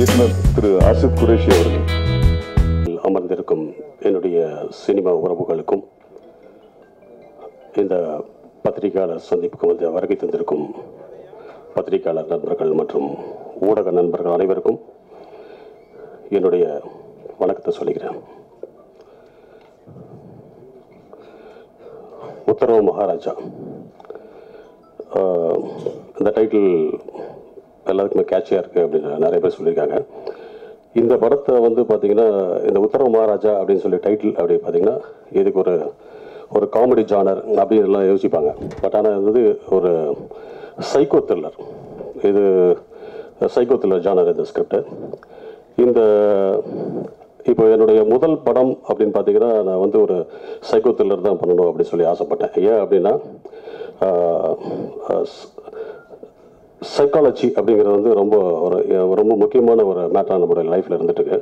இயக்குனர் திரு ஆசிப் குரேஷி அவர்கள் அமர்ந்திருக்கும் என்னுடைய சினிமா உறவுகளுக்கும் இந்த பத்திரிகையாளர் சந்திப்புக்கு வந்து வருகை தந்திருக்கும் பத்திரிகையாளர் நண்பர்கள் மற்றும் ஊடக நண்பர்கள் அனைவருக்கும் என்னுடைய வணக்கத்தை சொல்லிக்கிறேன் உத்தரவு மகாராஜா ஆஹ் இந்த டைட்டில் எல்லாருக்குமே கேட்சியாக இருக்குது அப்படின்னு நிறைய பேர் சொல்லியிருக்காங்க இந்த படத்தை வந்து பார்த்தீங்கன்னா இந்த உத்தரவு மகாராஜா அப்படின்னு சொல்லி டைட்டில் அப்படி பார்த்தீங்கன்னா இதுக்கு ஒரு ஒரு காமெடி ஜானர் அப்படின்னு எல்லாம் யோசிப்பாங்க பட் ஆனால் இது வந்து ஒரு சைக்கோ த்ரில்லர் இது சைக்கோ த்ரில்லர் ஜானர் இந்த ஸ்கிரிப்ட் இந்த இப்போ என்னுடைய முதல் படம் அப்படின்னு பார்த்தீங்கன்னா நான் வந்து ஒரு சைக்கோ த்ரில்லர் தான் பண்ணணும் அப்படின்னு சொல்லி ஆசைப்பட்டேன் ஏன் அப்படின்னா சைக்காலஜி அப்படிங்கிறது வந்து ரொம்ப ஒரு ரொம்ப முக்கியமான ஒரு மேட்டராக நம்மளுடைய லைஃப்பில் இருந்துட்டு இருக்கு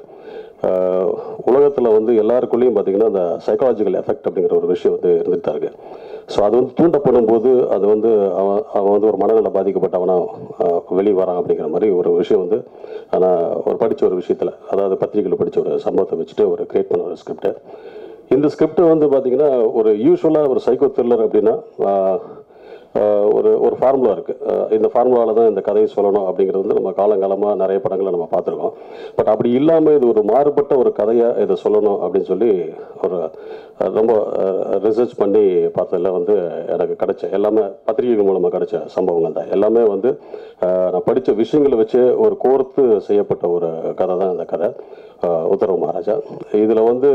உலகத்தில் வந்து எல்லாருக்குள்ளேயும் பார்த்தீங்கன்னா அந்த சைக்காலஜிக்கல் எஃபெக்ட் அப்படிங்கிற ஒரு விஷயம் வந்து இருந்துட்டு தான் இருக்கு ஸோ அது வந்து தூண்டப்படும் போது அது வந்து அவன் அவன் வந்து ஒரு மனநல பாதிக்கப்பட்டவனா வெளியே வரான் அப்படிங்கிற மாதிரி ஒரு விஷயம் வந்து ஆனால் ஒரு படித்த ஒரு விஷயத்தில் அதாவது பத்திரிகையில் படித்த ஒரு சம்பவத்தை வச்சுட்டு ஒரு கிரியேட் பண்ண ஒரு ஸ்கிரிப்ட் இந்த ஸ்கிரிப்ட் வந்து பார்த்தீங்கன்னா ஒரு யூஸ்வலாக ஒரு சைக்கோ த்ரில்லர் அப்படின்னா ஆஹ், ஆஹ், ஒரு ஒரு ஃபார்முலா இருக்குது இந்த ஃபார்முலாவில் தான் இந்த கதையை சொல்லணும் அப்படிங்கிறது வந்து நம்ம காலங்காலமாக நிறைய படங்களை நம்ம பார்த்துருக்கோம் பட் அப்படி இல்லாமல் இது ஒரு மாறுபட்ட ஒரு கதையாக இதை சொல்லணும் அப்படின்னு சொல்லி ஒரு அஹ், ரொம்ப ரிசர்ச் பண்ணி பார்த்ததில் வந்து எனக்கு கிடைச்ச எல்லாமே பத்திரிகைகள் மூலமாக கிடைச்ச சம்பவங்கள் தான் எல்லாமே வந்து ஆஹ், நான் படித்த விஷயங்களை வச்சு ஒரு கோர்த்து செய்யப்பட்ட ஒரு கதை தான் இந்த கதை ஆஹ், உத்தரவு மகாராஜா இதில் வந்து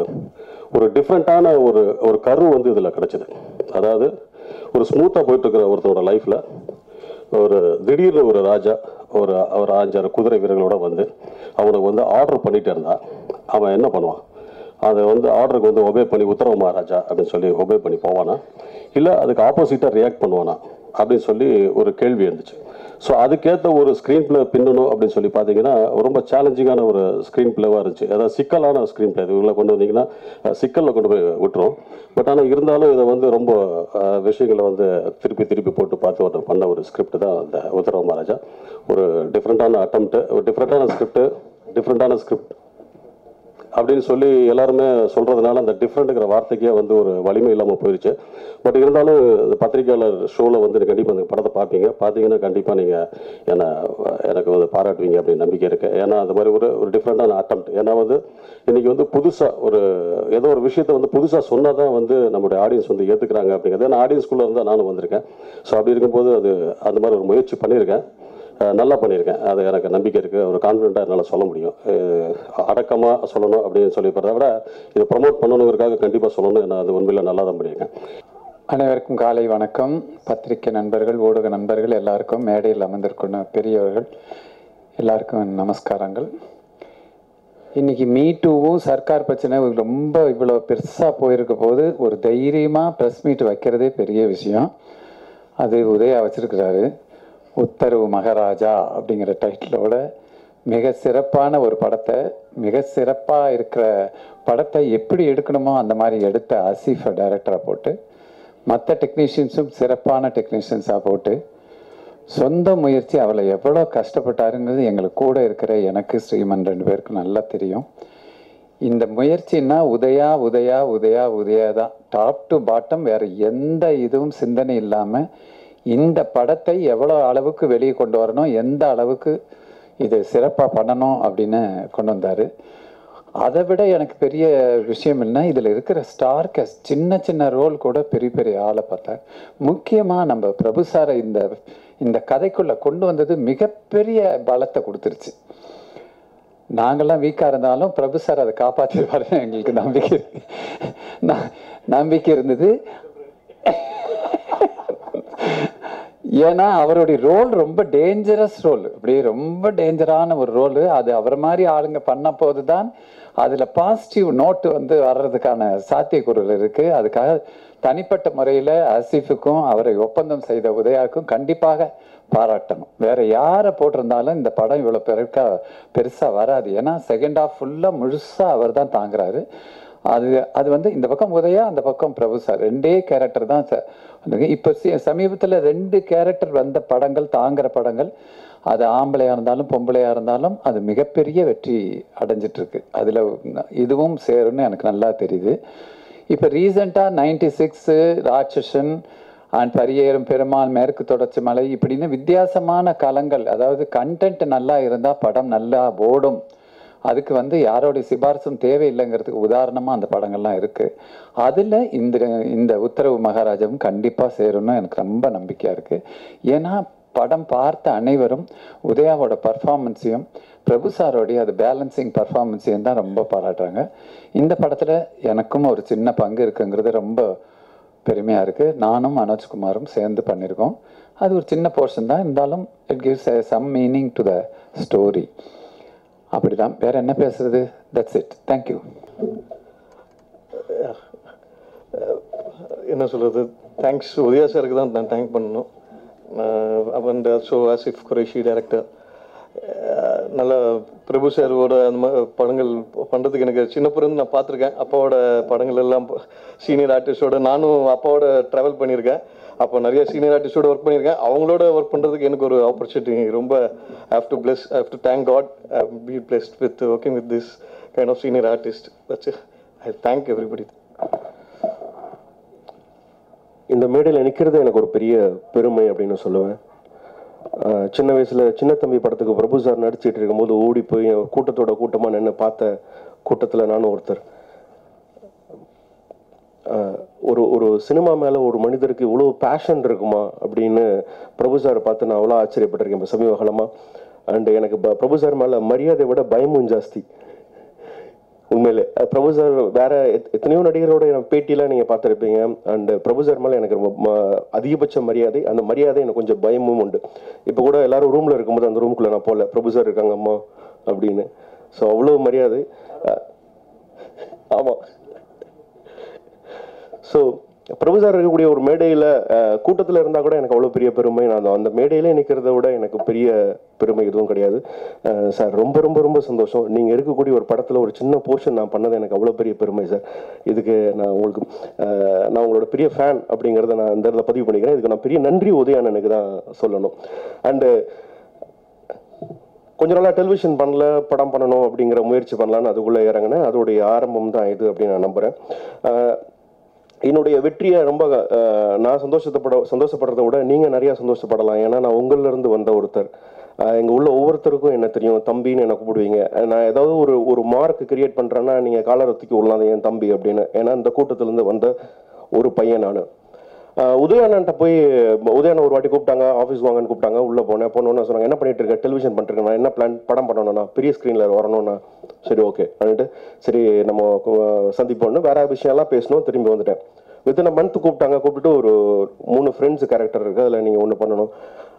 ஒரு டிஃப்ரெண்ட்டான ஒரு ஒரு கரு வந்து இதில் கிடைச்சது அதாவது ஒரு ஸ்மூத்தாக போயிட்டு இருக்கிற ஒருத்தனோட லைஃப்பில் ஒரு திடீர்னு ஒரு ராஜா ஒரு ஒரு அஞ்சாறு குதிரை வீரர்களோட வந்து அவனுக்கு வந்து ஆர்டர் பண்ணிட்டு இருந்தா அவன் என்ன பண்ணுவான் அதை வந்து ஆர்டருக்கு வந்து ஒபே பண்ணி உத்தரவு மகாராஜா அப்படின்னு சொல்லி ஒபே பண்ணி போவானா இல்லை அதுக்கு ஆப்போசிட்டாக ரியாக்ட் பண்ணுவானா அப்படின்னு சொல்லி ஒரு கேள்வி இருந்துச்சு ஸோ அதுக்கேற்ற ஒரு ஸ்க்ரீன் பிளே பின்னணும் அப்படின்னு சொல்லி பார்த்தீங்கன்னா ரொம்ப சேலஞ்சிங்கான ஒரு ஸ்க்ரீன் பிளேவாக இருந்துச்சு அதாவது சிக்கலான ஸ்க்ரீன் பிளே இதுக்குள்ளே கொண்டு வந்தீங்கன்னா அஹ், சிக்கல்ல கொண்டு போய் விட்டுரும் பட் ஆனால் இருந்தாலும் இதை வந்து ரொம்ப அஹ், விஷயங்களை வந்து திருப்பி திருப்பி போட்டு பார்த்து ஒரு பண்ண ஒரு ஸ்கிரிப்ட் தான் அந்த உத்தரவு மகாராஜா ஒரு டிஃப்ரெண்ட்டான அட்டம்ப்ட் ஒரு டிஃப்ரெண்ட்டான ஸ்கிரிப்ட் டிஃப்ரெண்ட்டான ஸ்கிரிப்ட் அப்படின்னு சொல்லி எல்லாருமே சொல்றதுனால அந்த டிஃப்ரெண்ட்டுங்கிற வார்த்தைக்கே வந்து ஒரு வலிமை இல்லாமல் போயிடுச்சு பட் இருந்தாலும் இந்த பத்திரிகையாளர் ஷோவில் வந்து கண்டிப்பாக அந்த படத்தை பார்ப்பீங்க பார்த்தீங்கன்னா கண்டிப்பாக நீங்கள் என்னை எனக்கு வந்து பாராட்டுவீங்க அப்படின்னு நம்பிக்கை இருக்கு ஏன்னா அந்த மாதிரி ஒரு ஒரு டிஃப்ரெண்டான அட்டம்ப்ட் ஏன்னா வந்து இன்னைக்கு வந்து புதுசாக ஒரு ஏதோ ஒரு விஷயத்தை வந்து புதுசாக சொன்னால் தான் வந்து நம்மளுடைய ஆடியன்ஸ் வந்து ஏற்றுக்கிறாங்க அப்படிங்கிறது ஏன்னா ஆடியன்ஸ்குள்ளே இருந்தால் நானும் வந்திருக்கேன் ஸோ அப்படி இருக்கும்போது அது அந்த மாதிரி ஒரு முயற்சி பண்ணியிருக்கேன் அஹ் நல்லா பண்ணியிருக்கேன் அது எனக்கு நம்பிக்கை இருக்குது ஒரு கான்ஃபிடென்ட்டாக என்னால் சொல்ல முடியும் அடக்கமாக சொல்லணும் அப்படின்னு சொல்லி போகிறத விட இதை ப்ரமோட் பண்ணணுங்கிறதுக்காக கண்டிப்பாக சொல்லணும் நான் அது உண்மையில் நல்லா தான் பண்ணியிருக்கேன் அனைவருக்கும் காலை வணக்கம் பத்திரிகை நண்பர்கள் ஊடக நண்பர்கள் எல்லாருக்கும் மேடையில் அமர்ந்திருக்கிற பெரியவர்கள் எல்லாருக்கும் நமஸ்காரங்கள் இன்னைக்கு மீ டூவும் சர்க்கார் பிரச்சனை ரொம்ப இவ்வளோ பெருசாக போயிருக்க போது ஒரு தைரியமாக ப்ரெஸ் மீட் வைக்கிறதே பெரிய விஷயம் அது உதயா வச்சிருக்கிறாரு உத்தரவு மகாராஜா அப்படிங்கிற டைட்டிலோட மிக சிறப்பான ஒரு படத்தை மிக சிறப்பாக இருக்கிற படத்தை எப்படி எடுக்கணுமோ அந்த மாதிரி எடுத்த ஆசிஃபை டைரக்டராக போட்டு மற்ற டெக்னீஷியன்ஸும் சிறப்பான டெக்னீஷியன்ஸாக போட்டு சொந்த முயற்சி அவளை எவ்வளோ கஷ்டப்பட்டாருங்கிறது எங்களுக்கு கூட இருக்கிற எனக்கு ஸ்ரீமன் ரெண்டு பேருக்கும் நல்லா தெரியும் இந்த முயற்சின்னா உதயா உதயா உதயா உதயா தான் டாப் டு பாட்டம் வேற எந்த இதுவும் சிந்தனை இல்லாமல் இந்த படத்தை எவ்வளோ அளவுக்கு வெளியே கொண்டு வரணும் எந்த அளவுக்கு இது சிறப்பாக பண்ணணும் அப்படின்னு கொண்டு வந்தார் அதை விட எனக்கு பெரிய விஷயம் என்ன இதில் இருக்கிற ஸ்டார் கேஸ்ட் சின்ன சின்ன ரோல் கூட பெரிய பெரிய ஆளை பார்த்தேன் முக்கியமாக நம்ம பிரபு சாரை இந்த இந்த கதைக்குள்ளே கொண்டு வந்தது மிகப்பெரிய பலத்தை கொடுத்துருச்சு நாங்கள்லாம் வீக்காக இருந்தாலும் பிரபு சார் அதை காப்பாற்றிடுவாருன்னு எங்களுக்கு நம்பிக்கை இருக்கு. ந- நம்பிக்கை இருந்தது ஏன்னா அவருடைய ரோல் ரொம்ப டேஞ்சரஸ் ரோல் அப்படியே ரொம்ப டேஞ்சரான ஒரு ரோல் அது அவர் மாதிரி ஆளுங்க பண்ண போது தான் அதில் பாசிட்டிவ் நோட்டு வந்து வர்றதுக்கான சாத்தியக்கூறுகள் இருக்கு அதுக்காக தனிப்பட்ட முறையில் ஆசிஃபுக்கும் அவரை ஒப்பந்தம் செய்த உதயாவுக்கும் கண்டிப்பாக பாராட்டணும் வேற யாரை போட்டிருந்தாலும் இந்த படம் இவ்வளோ பெருக்கா பெருசாக வராது ஏன்னா செகண்ட் ஹாஃப் ஃபுல்லாக முழுசாக அவர் தான் தாங்குறாரு அது அது வந்து இந்த பக்கம் உதயா அந்த பக்கம் பிரபு சார் ரெண்டே கேரக்டர் தான் ச- இப்போ சமீபத்தில் ரெண்டு கேரக்டர் வந்த படங்கள் தாங்குற படங்கள் அது ஆம்பளையாக இருந்தாலும் பொம்பளையாக இருந்தாலும் அது மிகப்பெரிய வெற்றி அடைஞ்சிட்டு இருக்கு அதில் இதுவும் சேரும்னு எனக்கு நல்லா தெரியுது இப்போ ரீசெண்டாக ninety six Ratsasan and Pariyerum Perumal Merku Thodarchi மலை இப்படின்னு வித்தியாசமான களங்கள் அதாவது கண்டென்ட் நல்லா இருந்தால் படம் நல்லா ஓடும் அதுக்கு வந்து யாரோடைய சிபாரிசும் தேவையில்லைங்கிறதுக்கு உதாரணமாக அந்த படங்கள்லாம் இருக்குது அதில் இந்த இந்த உத்தரவு மகாராஜாவும் கண்டிப்பாக சேரும்னு எனக்கு ரொம்ப நம்பிக்கையாக இருக்குது ஏன்னா படம் பார்த்த அனைவரும் உதயாவோட பர்ஃபார்மன்ஸையும் பிரபு சாரோடைய அது பேலன்சிங் பர்ஃபார்மன்ஸையும் தான் ரொம்ப பாராட்டுறாங்க இந்த படத்தில் எனக்கும் ஒரு சின்ன பங்கு இருக்குங்கிறது ரொம்ப பெருமையாக இருக்குது நானும் மனோஜ்குமாரும் சேர்ந்து பண்ணியிருக்கோம் அது ஒரு சின்ன போர்ஷன் தான் இருந்தாலும் it gives some meaning to the story அப்படிதான் வேற என்ன பேசுறது தட்ஸ் இட் தேங்க்யூ என்ன சொல்கிறது தேங்க்ஸ் உதயா சாருக்கு தான் நான் தேங்க் பண்ணணும் and so Asif Qureshi director நல்ல பிரபு சாரோட அந்த மாதிரி படங்கள் பண்ணுறதுக்கு எனக்கு சின்ன பிறந்து நான் பார்த்துருக்கேன் அப்பாவோட படங்கள் எல்லாம் சீனியர் ஆர்டிஸ்டோட நானும் அப்பாவோட ட்ராவல் பண்ணியிருக்கேன் அப்போ நிறைய சீனியர் ஆர்டிஸ்டோட ஒர்க் பண்ணியிருக்கேன் அவங்களோட ஒர்க் பண்ணுறதுக்கு எனக்கு ஒரு ஆப்பர்ச்சுனிட்டி ரொம்ப have to bless have to thank God be blessed with working with this kind of senior artist that's I thank everybody இந்த மேடையில் நிற்கிறது எனக்கு ஒரு பெரிய பெருமை அப்படின்னு சொல்லுவேன் ஆஹ் சின்ன வயசுல சின்ன தம்பி படத்துக்கு பிரபு சார் நடிச்சிட்டு இருக்கும்போது ஓடி போய் கூட்டத்தோட கூட்டமாக நின்று பார்த்த கூட்டத்தில் நானும் ஒருத்தர் ஆஹ் ஒரு ஒரு சினிமா மேலே ஒரு மனிதருக்கு இவ்வளோ பேஷன் இருக்குமா அப்படின்னு பிரபு சார் பார்த்து நான் அவ்வளோ ஆச்சரியப்பட்டிருக்கேன் இப்போ சமீப காலமாக அண்ட் எனக்கு ப- பிரபு சார் மேலே மரியாதை விட பயமும் ஜாஸ்தி உண்மையிலே அஹ் பிரபு சார் வேற எத்- எத்தனையோ நடிகரோட என் பேட்டியெல்லாம் நீங்க பார்த்துருப்பீங்க அண்ட் பிரபு சார் மேல எனக்கு ரொம்ப ம- அதிகபட்ச மரியாதை அந்த மரியாதை எனக்கு கொஞ்சம் பயமும் உண்டு இப்போ கூட எல்லாரும் ரூம்ல இருக்கும்போது அந்த ரூம்குள்ள நான் போகல பிரபு சார் இருக்காங்க அம்மா அப்படின்னு ஸோ அவ்வளோ மரியாதை அஹ் ஆமா ஸோ பிரபு சார் இருக்கக்கூடிய ஒரு மேடையில் கூட்டத்தில் இருந்தால் கூட எனக்கு அவ்வளோ பெரிய பெருமை நான் அந்த- அந்த மேடையிலே நிற்கிறத விட எனக்கு பெரிய பெருமை எதுவும் கிடையாது அஹ் சார் ரொம்ப ரொம்ப ரொம்ப சந்தோஷம் நீங்கள் இருக்கக்கூடிய ஒரு படத்தில் ஒரு சின்ன போர்ஷன் நான் பண்ணது எனக்கு அவ்வளோ பெரிய பெருமை சார் இதுக்கு நான் உங்களுக்கு அஹ் நான் உங்களோட பெரிய ஃபேன் அப்படிங்கிறத நான் இந்த இடத்துல பதிவு பண்ணிக்கிறேன் இதுக்கு நான் பெரிய நன்றி உதயானனுக்கு தான் சொல்லணும் அண்டு கொஞ்ச நாளாக டெலிவிஷன் பண்ணல படம் பண்ணணும் அப்படிங்கிற முயற்சி பண்ணலான்னு அதுக்குள்ளே இறங்கினேன் அதோடைய ஆரம்பம் தான் இது அப்படின்னு நான் நம்புகிறேன் என்னுடைய வெற்றியை ரொம்ப அஹ், நான் சந்தோஷப்பட சந்தோஷப்படுறதை விட நீங்கள் நிறையா சந்தோஷப்படலாம் ஏன்னா நான் உங்கள்ல இருந்து வந்த ஒருத்தர் அஹ், எங்க உள்ள ஒவ்வொருத்தருக்கும் என்ன தெரியும் தம்பின்னு என்ன கூப்பிடுவீங்க அஹ், நான் ஏதாவது ஒரு ஒரு மார்க் கிரியேட் பண்ணுறேன்னா நீங்கள் காலரை தூக்கி விடலாம் அது என் தம்பி அப்படின்னு ஏன்னா இந்த கூட்டத்திலேருந்து வந்த ஒரு பையன் நான் உதயானன்ட்ட போய் உதயானன் ஒரு வாட்டி கூப்பிட்டாங்க ஆஃபீஸ் வாங்கன்னு கூப்பிட்டாங்க உள்ள போனேன் போனோன்னு சொன்னாங்க என்ன பண்ணிட்டு இருக்க டெலிவிஷன் பண்ணிட்டு நான் என்ன பிளான் படம் பண்ணணும்னா பெரிய ஸ்க்ரீனில் வரணும்னா சரி ஓகே அப்படின்ட்டு சரி நம்ம கு- சந்திப்போம்னு வேற விஷயம்லாம் பேசணும் திரும்பி வந்துட்டேன் வித்தின் மந்த் கூப்பிட்டாங்க கூப்பிட்டுட்டு ஒரு மூணு ஃப்ரெண்ட்ஸ் கேரக்டர் இருக்கு அதில் நீங்கள் ஒன்று பண்ணணும்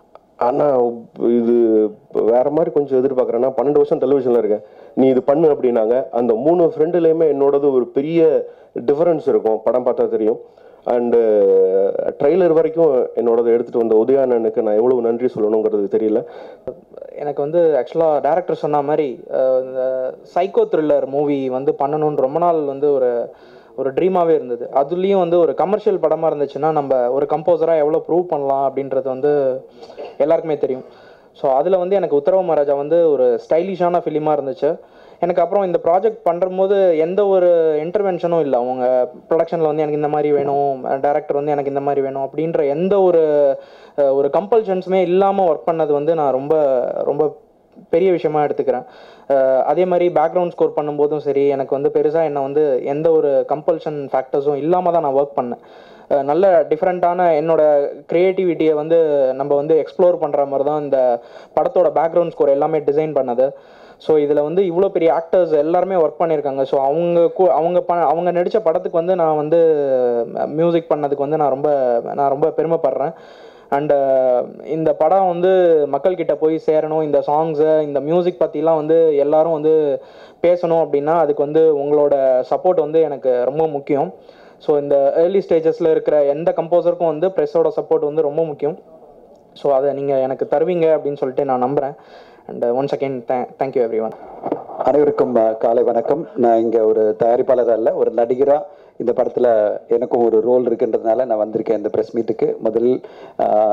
ஆனால் இது வேற மாதிரி கொஞ்சம் எதிர்பார்க்குறேன்னா பன்னெண்டு வருஷம் டெலிவிஷனில் இருக்கேன் நீ இது பண்ணு அப்படின்னாங்க அந்த மூணு ஃப்ரெண்டுலேயுமே என்னோடது ஒரு பெரிய டிஃபரன்ஸ் இருக்கும் படம் பார்த்தா தெரியும் அண்டு ட்ரெய்லர் வரைக்கும் என்னோடது எடுத்துகிட்டு வந்த உதயானனுக்கு நான் எவ்வளவு நன்றி சொல்லணுங்கிறது தெரியல எனக்கு வந்து ஆக்சுவலாக டேரக்டர் சொன்ன மாதிரி அஹ், இந்த சைக்கோ த்ரில்லர் மூவி வந்து பண்ணணும்னு ரொம்ப நாள் வந்து ஒரு ஒரு ட்ரீமாகவே இருந்தது அதுலேயும் வந்து ஒரு கமர்ஷியல் படமாக இருந்துச்சுன்னா நம்ம ஒரு கம்போசராக எவ்வளோ ப்ரூவ் பண்ணலாம் அப்படின்றது வந்து எல்லாருக்குமே தெரியும் ஸோ அதில் வந்து எனக்கு உத்தரவு மகாராஜா வந்து ஒரு ஸ்டைலிஷான ஃபிலிமாக இருந்துச்சு எனக்கு அப்புறம் இந்த ப்ராஜெக்ட் பண்ணும்போது எந்த ஒரு இன்டர்வென்ஷனும் இல்லை அவங்க ப்ரொடக்ஷனில் வந்து எனக்கு இந்த மாதிரி வேணும் டேரக்டர் வந்து எனக்கு இந்த மாதிரி வேணும் அப்படின்ற எந்த ஒரு அஹ், ஒரு கம்பல்ஷன்ஸுமே இல்லாமல் ஒர்க் பண்ணது வந்து நான் ரொம்ப ரொம்ப பெரிய விஷயமா எடுத்துக்கிறேன் அஹ், அதே மாதிரி பேக்ரவுண்ட் ஸ்கோர் பண்ணும்போதும் சரி எனக்கு வந்து பெருசாக என்னை வந்து எந்த ஒரு கம்பல்ஷன் ஃபேக்டர்ஸும் இல்லாமல் தான் நான் ஒர்க் பண்ணேன் அஹ், நல்ல டிஃப்ரெண்ட்டான என்னோட க்ரியேட்டிவிட்டியை வந்து நம்ம வந்து எக்ஸ்ப்ளோர் பண்ணுற மாதிரி தான் இந்த படத்தோட பேக்ரவுண்ட் ஸ்கோர் எல்லாமே டிசைன் பண்ணது ஸோ இதில் வந்து இவ்வளோ பெரிய ஆக்டர்ஸ் எல்லாருமே ஒர்க் பண்ணியிருக்காங்க ஸோ அவங்க கூ- அவங்க ப அவங்க நடித்த படத்துக்கு வந்து நான் வந்து மியூசிக் பண்ணதுக்கு வந்து நான் ரொம்ப நான் ரொம்ப பெருமைப்படுறேன் அண்டு இந்த படம் வந்து மக்கள்கிட்ட போய் சேரணும் இந்த சாங்ஸு இந்த மியூசிக் பற்றிலாம் வந்து எல்லாரும் வந்து பேசணும் அப்படின்னா அதுக்கு வந்து உங்களோட சப்போர்ட் வந்து எனக்கு ரொம்ப முக்கியம் ஸோ இந்த ஏர்லி ஸ்டேஜஸில் இருக்கிற எந்த கம்போசருக்கும் வந்து ப்ரெஸ்ஸோட சப்போர்ட் வந்து ரொம்ப முக்கியம் ஸோ அதை நீங்கள் எனக்கு தருவீங்க அப்படின்னு சொல்லிட்டு நான் நம்புகிறேன் அண்ட் ஒன்ஸ் அகெயின் தே தேங்க்யூ எவ்ரி ஒன் அனைவருக்கும் அஹ், காலை வணக்கம் நான் இங்கே ஒரு தயாரிப்பாளர் அல்ல ஒரு நடிகராக இந்த படத்தில் எனக்கும் ஒரு ரோல் இருக்குன்றதுனால நான் வந்திருக்கேன் இந்த ப்ரெஸ் மீட்டுக்கு முதல் அஹ்,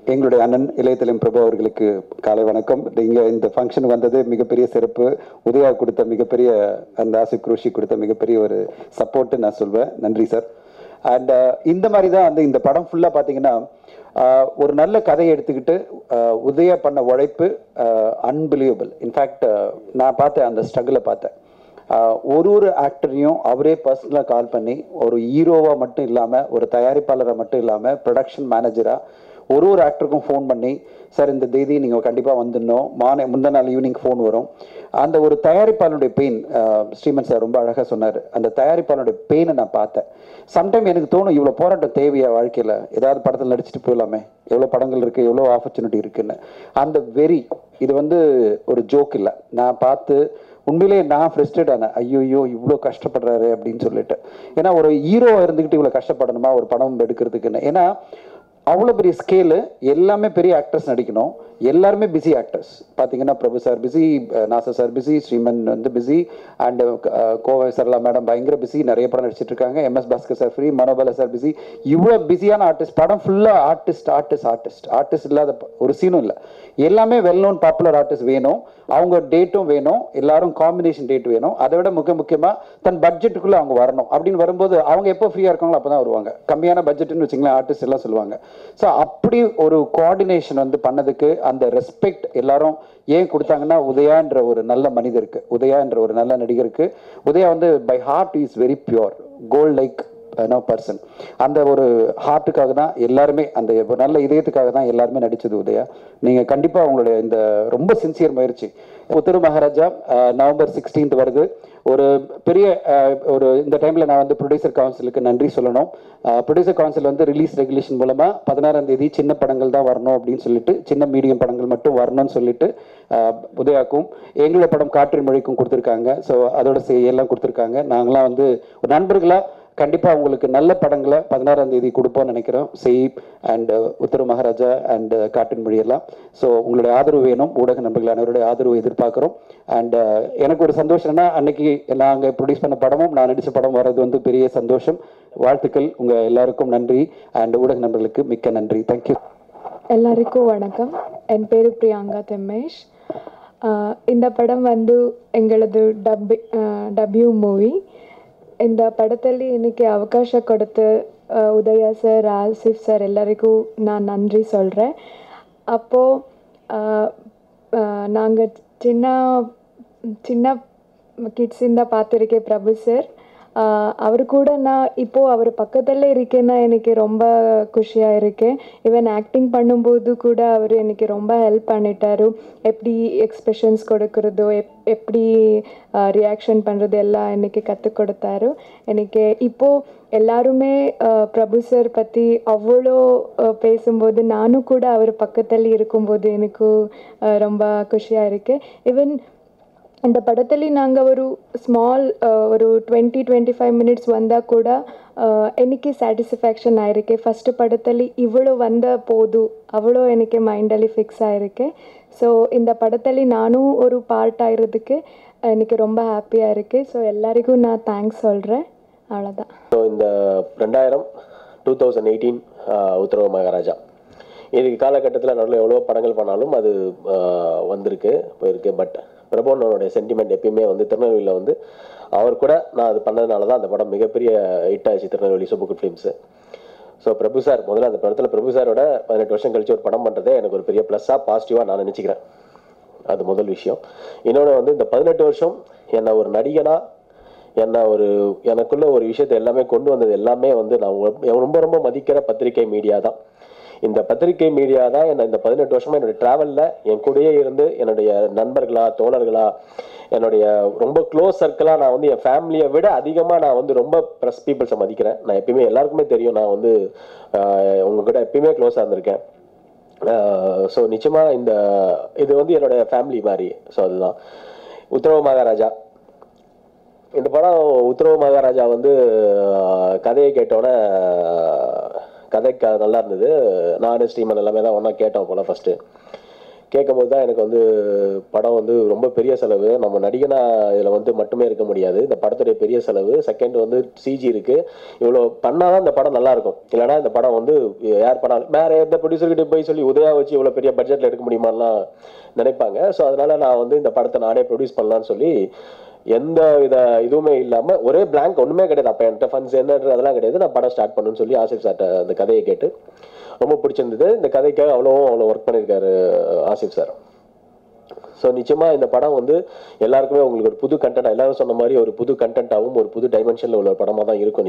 எங்களுடைய அண்ணன் இளையதலம் பிரபு அவர்களுக்கு காலை வணக்கம் இங்கே இந்த ஃபங்க்ஷன் வந்தது மிகப்பெரிய சிறப்பு உதயா கொடுத்த மிகப்பெரிய அந்த ஆசிப் குரோஷி கொடுத்த மிகப்பெரிய ஒரு சப்போர்ட்டு நான் சொல்வேன் நன்றி சார் அண்ட் இந்த மாதிரி தான் வந்து இந்த படம் ஃபுல்லாக பார்த்தீங்கன்னா ஆஹ், ஒரு நல்ல கதையை எடுத்துக்கிட்டு ஆஹ், உதயா பண்ண உழைப்பு அன்பிலியபிள் இன்ஃபேக்ட் நான் பார்த்தேன் அந்த ஸ்ட்ரகிளை பார்த்தேன் ஆஹ் ஒரு ஒரு ஆக்டரையும் அவரே பர்சனலாக கால் பண்ணி ஒரு ஹீரோவாக மட்டும் இல்லாமல் ஒரு தயாரிப்பாளரை மட்டும் இல்லாமல் ப்ரொடக்ஷன் மேனேஜராக ஒரு ஒரு ஆக்டருக்கும் ஃபோன் பண்ணி சார் இந்த தேதி நீங்கள் கண்டிப்பாக வந்துடணும் மார்னிங் முந்தின நாள் ஈவினிங் ஃபோன் வரும் அந்த ஒரு தயாரிப்பாளருடைய பெயின் ஸ்ரீமன் சார் ரொம்ப அழகாக சொன்னார் அந்த தயாரிப்பாளருடைய பெயினை நான் பார்த்தேன் சம்டைம் எனக்கு தோணும் இவ்வளோ போராட்டம் தேவையா வாழ்க்கையில் ஏதாவது படத்தில் நடிச்சுட்டு போயிடலாமே எவ்வளோ படங்கள் இருக்குது எவ்வளோ ஆப்பர்ச்சுனிட்டி இருக்குன்னு அந்த வெறி இது வந்து ஒரு ஜோக் இல்லை நான் பார்த்து உண்மையிலேயே நான் ஃப்ரெஸ்டட் ஆனேன் ஐயோ இவ்வளோ கஷ்டப்படுறாரு அப்படின்னு சொல்லிட்டு ஏன்னா ஒரு ஹீரோவா இருந்துக்கிட்டு இவ்வளோ கஷ்டப்படணுமா ஒரு படம் எடுக்கிறதுக்குன்னு ஏன்னா அவ்வளோ பெரிய ஸ்கேலு எல்லாமே பெரிய ஆக்டர்ஸ் நடிக்கணும் எல்லாருமே பிஸி ஆக்டர்ஸ் பார்த்தீங்கன்னா Prabhu sir busy Nasser sir busy Sriman வந்து busy and Kovai Sarala madam பயங்கர பிஸி நிறைய படம் நடிச்சிட்டு இருக்காங்க MS Bhaskar sir free Manobala sir busy இவ்வளோ பிஸியான ஆர்டிஸ்ட் படம் ஃபுல்லாக ஆர்டிஸ்ட் ஆர்டிஸ்ட் ஆர்டிஸ்ட் ஆர்டிஸ்ட் இல்லாத ப- ஒரு சீனும் இல்லை எல்லாமே வெல் நோன் பாப்புலர் ஆர்டிஸ்ட் வேணும் அவங்க டேட்டும் வேணும் எல்லாரும் காம்பினேஷன் டேட் வேணும் அதை விட முக்கிய முக்கியமாக தன் பட்ஜெட்டுக்குள்ளே அவங்க வரணும் அப்படின்னு வரும்போது அவங்க எப்போ ஃப்ரீயாக இருக்காங்களோ அப்போ தான் வருவாங்க கம்மியான பட்ஜெட்னு வச்சுங்களேன் ஆர்டிஸ்ட் எல்லாம் சொல்லுவாங்க ஸோ அப்படி ஒரு கோஆர்டினேஷன் வந்து பண்ணதுக்கு அந்த ரெஸ்பெக்ட் எல்லாரும் ஏன் கொடுத்தாங்கன்னா உதயான்ற ஒரு நல்ல மனிதருக்கு உதயான்ற ஒரு நல்ல நடிகருக்கு உதயா வந்து by heart is very pure gold like no person அந்த ஒரு ஹார்ட்டுக்காக தான் எல்லாருமே அந்த ஒரு நல்ல இதயத்துக்காக தான் எல்லாருமே நடிச்சது உதயா நீங்கள் கண்டிப்பாக உங்களுடைய இந்த ரொம்ப சின்சியர் முயற்சி உத்தர மகாராஜா அஹ், நவம்பர் சிக்ஸ்டீன்த் வருது ஒரு பெரிய அஹ், ஒரு இந்த டைமில் நான் வந்து ப்ரொடியூசர் கவுன்சிலுக்கு நன்றி சொல்லணும் ப்ரொடியூசர் கவுன்சில் வந்து ரிலீஸ் ரெகுலேஷன் மூலமாக பதினாறாம் தேதி சின்ன படங்கள் தான் வரணும் அப்படின்னு சொல்லிட்டு சின்ன மீடியம் படங்கள் மட்டும் வரணும்னு சொல்லிட்டு அஹ், உதயாக்கும் எங்களோட படம் காற்றின் மொழிக்கும் கொடுத்துருக்காங்க ஸோ அதோட செ- எல்லாம் கொடுத்துருக்காங்க நாங்களாம் வந்து ஒரு நண்பர்களாக கண்டிப்பாக உங்களுக்கு நல்ல படங்களை பதினாறாம் தேதி கொடுப்போம்னு நினைக்கிறோம் செய் அண்ட் உத்தர மகாராஜா அண்ட் காட்டின் மொழியெல்லாம் ஸோ உங்களுடைய ஆதரவு வேணும் ஊடக நண்பர்கள் அனைவருடைய ஆதரவு எதிர்பார்க்குறோம் அண்ட் எனக்கு ஒரு சந்தோஷம்னா அன்னைக்கு நாங்கள் ப்ரொடியூஸ் பண்ண படமும் நான் நடித்த படம் வர்றது வந்து பெரிய சந்தோஷம் வாழ்த்துக்கள் உங்கள் எல்லாருக்கும் நன்றி அண்ட் ஊடக நண்பர்களுக்கு மிக்க நன்றி தேங்க்யூ எல்லாருக்கும் வணக்கம் என் பேர் பிரியாங்கா தெம்மேஷ் ஆஹ் இந்த படம் வந்து எங்களது ಡಬ್ಬಿ ಡಬ್ಯೂ ಮೂವಿ இந்த ಪಡದಲ್ಲಿ எனக்கு ಅವಕಾಶ கொடுத்து ஆஹ் உதயா சார் ஆசிஃப் சார் எல்லாರಿಗೂ நான் நன்றி சொல்கிறேன் அப்போது நாங்கள் சின்ன சின்ன கிட்ஸிಂದ பார்த்துருக்கேன் பிரபு சார் அவர் கூட நான் இப்போது அவர் பக்கத்தில் இருக்கேன்னா எனக்கு ரொம்ப குஷியாக இருக்கேன் ஈவன் ஆக்டிங் பண்ணும்போது கூட அவர் எனக்கு ரொம்ப ஹெல்ப் பண்ணிட்டாரு எப்படி எக்ஸ்பிரஷன்ஸ் கொடுக்கறதோ எப் எப்படி ரியாக்ஷன் பண்ணுறது எல்லாம் எனக்கு கற்றுக் கொடுத்தாரு எனக்கு இப்போது எல்லாருமே அஹ், பிரபு சார் பற்றி அவ்வளோ அஹ், பேசும்போது நானும் கூட அவர் பக்கத்தில் இருக்கும்போது எனக்கு அஹ், ரொம்ப குஷியாக இருக்கு ஈவன் இந்த படத்தில் நாங்கள் ஒரு ஸ்மால் ஒரு டுவெண்ட்டி டுவெண்ட்டி ஃபைவ் மினிட்ஸ் வந்தால் கூட அஹ், எனக்கு ಸ್ಯಾಟಿಸ್ಫ್ಯಾಕ್ಷನ್ ಆಯಿರಿಕೆ ಫಸ್ಟ್ ಪಡದಲ್ಲಿ ಇವಳು வந்த போது அவ்வளோ எனக்கு மைண்டಲ್ಲಿ ஃபிக்ஸ் ஆயிருக்கு ஸோ இந்த படத்தில் நானும் ஒரு பார்ட் ஆகிறதுக்கு எனக்கு ரொம்ப ஹாப்பியாக இருக்குது ஸோ எல்லாருக்கும் நான் தேங்க்ஸ் சொல்கிறேன் அவ்வளோதான் ஸோ இந்த ரெண்டாயிரம் டூ தௌசண்ட் எயிட்டீன் உத்தரவு மகாராஜா இதுக்கு காலகட்டத்தில் நடுவில் எவ்வளோ படங்கள் பண்ணாலும் அது ஆஹ், வந்திருக்கு போயிருக்கு பட் பிரபோனோடைய சென்டிமெண்ட் எப்பயுமே வந்து திருநெல்வேலியில் வந்து அவர் கூட நான் அது பண்ணதுனால தான் அந்த படம் மிகப்பெரிய ஹிட் ஆச்சு Tirunelveli super films so Prabhu sir முதல்ல அந்த படத்தில் பிரபு சாரோட பதினெட்டு வருஷம் கழிச்சு ஒரு படம் பண்ணுறதே எனக்கு ஒரு பெரிய ப்ளஸ்ஸாக பாசிட்டிவாக நான் நினச்சிக்கிறேன் அது முதல் விஷயம் இன்னொன்று வந்து இந்த பதினெட்டு வருஷம் என்னை ஒரு நடிகனா என்ன ஒரு எனக்குள்ள ஒரு விஷயத்தை எல்லாமே கொண்டு வந்தது எல்லாமே வந்து நான் ரொம்ப- ரொம்ப ரொம்ப மதிக்கிற பத்திரிகை மீடியா தான் இந்த பத்திரிகை மீடியா தான் என்ன இந்த பதினெட்டு வருஷமா என்னுடைய டிராவலில் என் கூடயே இருந்து என்னுடைய நண்பர்களா தோழர்களா என்னுடைய ரொம்ப க்ளோஸ் சர்க்கிளாக நான் வந்து என் ஃபேமிலியை விட அதிகமாக நான் வந்து ரொம்ப ப்ரெஸ் பீப்புள்ஸை மதிக்கிறேன் நான் எப்பயுமே எல்லாருக்குமே தெரியும் நான் வந்து ஆஹ், உங்ககிட்ட எப்பயுமே க்ளோஸாக இருந்திருக்கேன் ஸோ நிச்சயமாக இந்த இது வந்து என்னோட ஃபேமிலி மாதிரி ஸோ அதுதான் உத்தரவு மகாராஜா இந்த படம் உத்தரவு மகாராஜா வந்து ஆஹ், கதையை கேட்டோன்னே கதை க- நல்லா இருந்தது நானும் ஸ்ரீமன் எல்லாமே தான் ஒன்றா கேட்டோம் போல ஃபஸ்ட்டு கேட்கும்போது தான் எனக்கு வந்து படம் வந்து ரொம்ப பெரிய செலவு நம்ம நடிகனா இதில் வந்து மட்டுமே இருக்க முடியாது இந்த படத்துடைய பெரிய செலவு செகண்ட் வந்து சிஜி இருக்கு இவ்வளோ பண்ணாதான் இந்த படம் நல்லா இருக்கும் இல்லைன்னா இந்த படம் வந்து யார் படம் வேற எந்த ப்ரொடியூசர்கிட்ட போய் சொல்லி உதயா வச்சு இவ்வளோ பெரிய பட்ஜெட்டில் எடுக்க முடியுமாலாம் நினைப்பாங்க ஸோ அதனால நான் வந்து இந்த படத்தை நானே ப்ரொடியூஸ் பண்ணலான்னு சொல்லி எந்த வித இதுவுமே இல்லாமல் ஒரே blank ஒன்றுமே கிடையாது அப்போ என்கிட்ட ஃபண்ட்ஸ் என்னன்றது அதெல்லாம் கிடையாது நான் படம் ஸ்டார்ட் பண்ணணும்னு சொல்லி ஆசிஃப் சார்ட்ட அந்த கதையை கேட்டு ரொம்ப பிடிச்சிருந்தது இந்த கதைக்காக அவ்வளோ அவ்வளோ ஒர்க் பண்ணியிருக்காரு ஆசிஃப் சார் ஸோ நிச்சயமாக இந்த படம் வந்து எல்லாருக்குமே உங்களுக்கு ஒரு புது கண்டென்ட் எல்லாரும் சொன்ன மாதிரி ஒரு புது கண்டென்ட்டாகவும் ஒரு புது டைமென்ஷனில் உள்ள படமாக தான் இருக்கும்